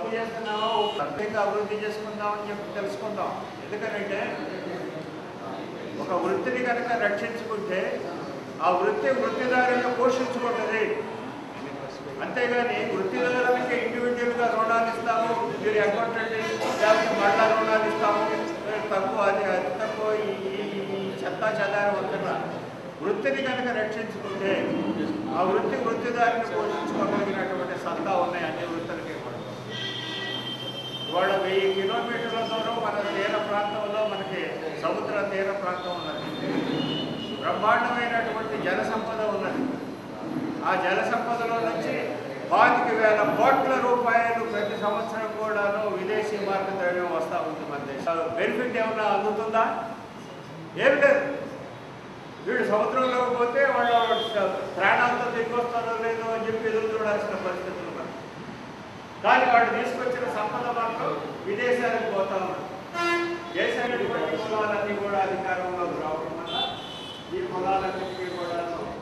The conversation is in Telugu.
తప్పు చేస్తున్నామో ప్రత్యేక అభివృద్ధి చేసుకుందామని చెప్పి తెలుసుకుందాం ఎందుకంటే ఒక వృత్తిని కనుక రక్షించుకుంటే ఆ వృత్తి వృత్తిదారులను పోషించుకుంటుంది అంతేగాని వృత్తిదారులకి ఇండివిజువల్గా రుణాలు ఇస్తాము మీరు అకౌంటెంట్ లేకపోతే మళ్ళా రుణాలు ఇస్తాము మీరు తక్కువ అది అది తక్కువ ఈ ఈ- ఈ చెత్తా చెదారం వద్ద వృత్తిని కనుక రక్షించుకుంటే ఆ వృత్తి వృత్తిదారిని పోషించుకోగలిగినటువంటి సత్తా ఉన్నాయి అన్ని వృత్తులకి కూడా ఇవాళ వెయ్యి కిలోమీటర్ల దూరం మన తీర ప్రాంతంలో మనకి సముద్ర తీర ప్రాంతం ఉన్నది బ్రహ్మాండమైనటువంటి జల సంపద ఉన్నది ఆ జల సంపదలో నుంచి పాతిక వేల కోట్ల రూపాయలు ప్రతి సంవత్సరం కూడాను విదేశీ మార్గ ద్రవ్యం వస్తూ ఉంది మన దేశం బెనిఫిట్ ఏమన్నా అందుతుందా ఏమి లేదు వీడు సముద్రంలోకి పోతే వాళ్ళు ప్రాణాలతో తిరిగి వస్తారో లేదో అని చెప్పి ఎదురు చూడాల్సిన పరిస్థితులు ఉన్నాయి కానీ వాడు తీసుకొచ్చిన సంపద మాత్రం విదేశాలకు పోతా ఉన్నారు దేశానికి కులాలన్నీ కూడా అధికారంలోకి రావడం వల్ల ఈ కులాలన్నింటినీ కూడా